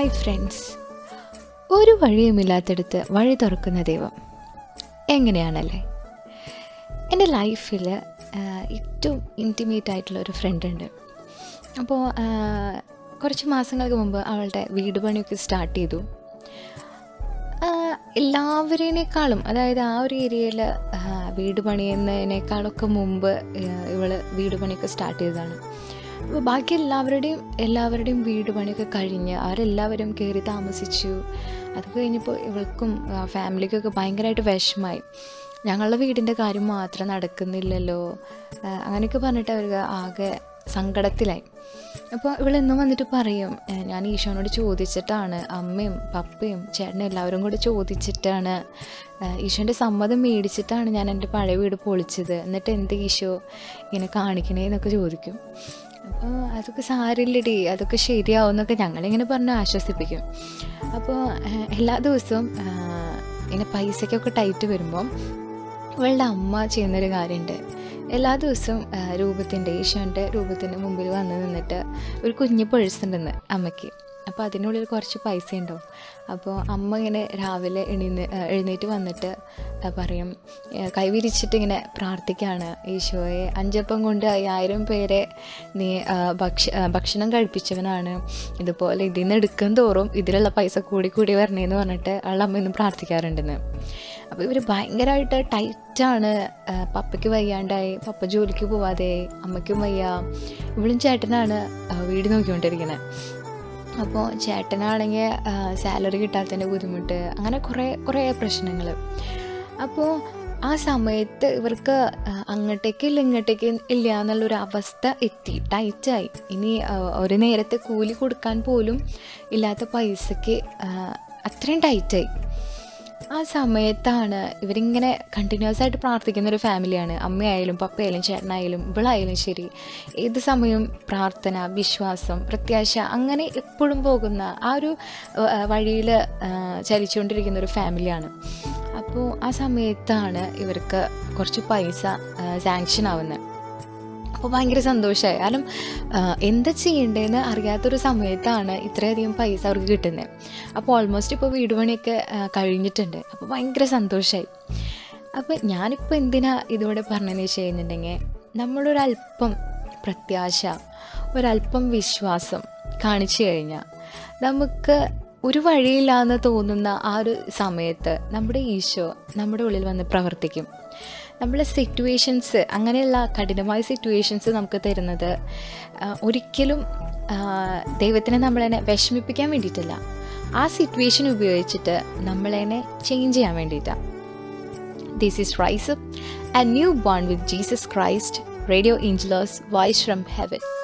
Hi friends ഒരു വഴിയുമില്ലാത്തടുത്ത് വഴി തുറക്കുന്ന ദൈവം എങ്ങനെയാണല്ലേ എൻ്റെ ലൈഫിൽ ഏറ്റവും ഇൻറ്റിമേറ്റ് ആയിട്ടുള്ള ഒരു ഫ്രണ്ട് ഉണ്ട് അപ്പോൾ കുറച്ച് മാസങ്ങൾക്ക് മുമ്പ് അവളുടെ വീട് പണിയൊക്കെ സ്റ്റാർട്ട് ചെയ്തു ആ, എല്ലാവരേനേക്കാളും അതായത് ആ ഒരു ഏരിയയിൽ വീട് പണിയുന്നതിനേക്കാളൊക്കെ മുമ്പ് ഇവൾ വീട് പണിയൊക്കെ സ്റ്റാർട്ട് ചെയ്തതാണ് അപ്പോൾ ബാക്കി എല്ലാവരുടെയും എല്ലാവരുടെയും വീട് പണിയൊക്കെ കഴിഞ്ഞ് അവരെല്ലാവരും കയറി താമസിച്ചു അത് കഴിഞ്ഞപ്പോൾ ഇവൾക്കും ആ, ഫാമിലിക്കൊക്കെ ഭയങ്കരമായിട്ട് വിഷമായി ഞങ്ങളുടെ വീടിൻ്റെ കാര്യം മാത്രം നടക്കുന്നില്ലല്ലോ ആ, അങ്ങനെയൊക്കെ പറഞ്ഞിട്ട് അവർക്ക് ആകെ സങ്കടത്തിലായി അപ്പോൾ ഇവളെന്നും വന്നിട്ട് പറയും "ഏ, ഞാൻ ഈശോനോട് ചോദിച്ചിട്ടാണ് അമ്മയും പപ്പയും ചേട്ടനും എല്ലാവരും കൂടെ ചോദിച്ചിട്ടാണ് ഏ, ഈശോൻ്റെ സമ്മതം മേടിച്ചിട്ടാണ് ഞാൻ എൻ്റെ പഴയ വീട് പൊളിച്ചത് എന്നിട്ട് എന്ത് ഈശോ ഇങ്ങനെ കാണിക്കണേ എന്നൊക്കെ ചോദിക്കും അപ്പോൾ അതൊക്കെ സാരില്ലടി അതൊക്കെ ശരിയാവും എന്നൊക്കെ ഞങ്ങളിങ്ങനെ പറഞ്ഞ് ആശ്വസിപ്പിക്കും അപ്പോൾ ഏ, എല്ലാ ദിവസവും ആ, ഇങ്ങനെ പൈസയ്ക്കൊക്കെ ടൈറ്റ് വരുമ്പം ഇവളുടെ അമ്മ ചെയ്യുന്നൊരു കാര്യമുണ്ട് എല്ലാ ദിവസവും ആ, രൂപത്തിൻ്റെ ഈശോൻ്റെ രൂപത്തിൻ്റെ മുമ്പിൽ വന്ന് നിന്നിട്ട് ഒരു കുഞ്ഞ് പേഴ്സ് ഉണ്ടെന്ന് അമ്മയ്ക്ക് അപ്പോൾ അതിനുള്ളിൽ കുറച്ച് പൈസ ഉണ്ടാവും അപ്പോൾ അമ്മ ഇങ്ങനെ രാവിലെ എണീന്ന് ആ, എഴുന്നേറ്റ് വന്നിട്ട് ആ, പറയും ഏ, കൈ വിരിച്ചിട്ട് ഇങ്ങനെ പ്രാർത്ഥിക്കുകയാണ് ഈശോയെ അഞ്ചപ്പം കൊണ്ട് അയ്യായിരം പേരെ നീ ആ, ഭക്ഷ ആ, ഭക്ഷണം കഴിപ്പിച്ചവനാണ് ഇതുപോലെ ഇതിൽ നിന്ന് എടുക്കും തോറും ഇതിലുള്ള പൈസ കൂടി കൂടി വരണേന്ന് പറഞ്ഞിട്ട് അവളുടെ അമ്മ ഇന്ന് പ്രാർത്ഥിക്കാറുണ്ടെന്ന് അപ്പോൾ ഇവർ ഭയങ്കരമായിട്ട് ടൈറ്റാണ് പപ്പയ്ക്ക് വയ്യാണ്ടായി പപ്പ ജോലിക്ക് പോവാതെ അമ്മയ്ക്കും വയ്യ ഇവളും ചേട്ടനാണ് ആ, വീട് നോക്കിക്കൊണ്ടിരിക്കുന്നത് അപ്പോൾ ചേട്ടനാണെങ്കിൽ സാലറി കിട്ടാത്തതിൻ്റെ ബുദ്ധിമുട്ട് അങ്ങനെ കുറേ കുറേ പ്രശ്നങ്ങൾ അപ്പോൾ ആ സമയത്ത് ഇവർക്ക് ആ, അങ്ങോട്ടേക്ക് ഇല്ല ഇങ്ങോട്ടേക്ക് ഇല്ല എന്നുള്ളൊരു അവസ്ഥ എത്തി ടൈറ്റായി ഇനി ആ, ഒരു നേരത്തെ കൂലി കൊടുക്കാൻ പോലും ഇല്ലാത്ത പൈസയ്ക്ക് ആ, അത്രയും ടൈറ്റായി ആ സമയത്താണ് ഇവരിങ്ങനെ കണ്ടിന്യൂസ് ആയിട്ട് പ്രാർത്ഥിക്കുന്ന ഒരു ഫാമിലിയാണ് അമ്മയായാലും പപ്പയായാലും ചേട്ടനായാലും ഇവളായാലും ശരി ഏത് സമയവും പ്രാർത്ഥന വിശ്വാസം പ്രത്യാശ അങ്ങനെ എപ്പോഴും പോകുന്ന ആ ഒരു വഴിയിൽ ചലിച്ചുകൊണ്ടിരിക്കുന്ന ഒരു ഫാമിലിയാണ് അപ്പോൾ ആ സമയത്താണ് ഇവർക്ക് കുറച്ച് പൈസ സാങ്ഷൻ ആവുന്നത് അപ്പോൾ ഭയങ്കര സന്തോഷമായി കാരണം ആ, എന്താ ചെയ്യേണ്ടതെന്ന് അറിയാത്തൊരു സമയത്താണ് ഇത്രയധികം പൈസ അവർക്ക് കിട്ടുന്നത് അപ്പോൾ ഓൾമോസ്റ്റ് ഇപ്പോൾ വീട് പണിയൊക്കെ ആ, കഴിഞ്ഞിട്ടുണ്ട് അപ്പോൾ ഭയങ്കര സന്തോഷമായി അപ്പോൾ ഞാനിപ്പോൾ എന്തിനാ ഇതിവിടെ പറഞ്ഞതെന്ന് വെച്ച് കഴിഞ്ഞിട്ടുണ്ടെങ്കിൽ നമ്മളൊരല്പം പ്രത്യാശ ഒരല്പം വിശ്വാസം കാണിച്ചു കഴിഞ്ഞാൽ നമുക്ക് ഒരു വഴിയില്ലാന്ന് തോന്നുന്ന ആ ഒരു സമയത്ത് നമ്മുടെ ഈശോ നമ്മുടെ ഉള്ളിൽ വന്ന് പ്രവർത്തിക്കും നമ്മളെ സിറ്റുവേഷൻസ് അങ്ങനെയുള്ള കഠിനമായ സിറ്റുവേഷൻസ് നമുക്ക് തരുന്നത് ആ, ഒരിക്കലും ആ, ദൈവത്തിനെ നമ്മളതിനെ വിഷമിപ്പിക്കാൻ വേണ്ടിയിട്ടല്ല ആ സിറ്റുവേഷൻ ഉപയോഗിച്ചിട്ട് നമ്മളതിനെ ചേഞ്ച് ചെയ്യാൻ വേണ്ടിയിട്ടാണ് This is Rise Up, a new bond with Jesus Christ, Radio Angelos, Voice from Heaven.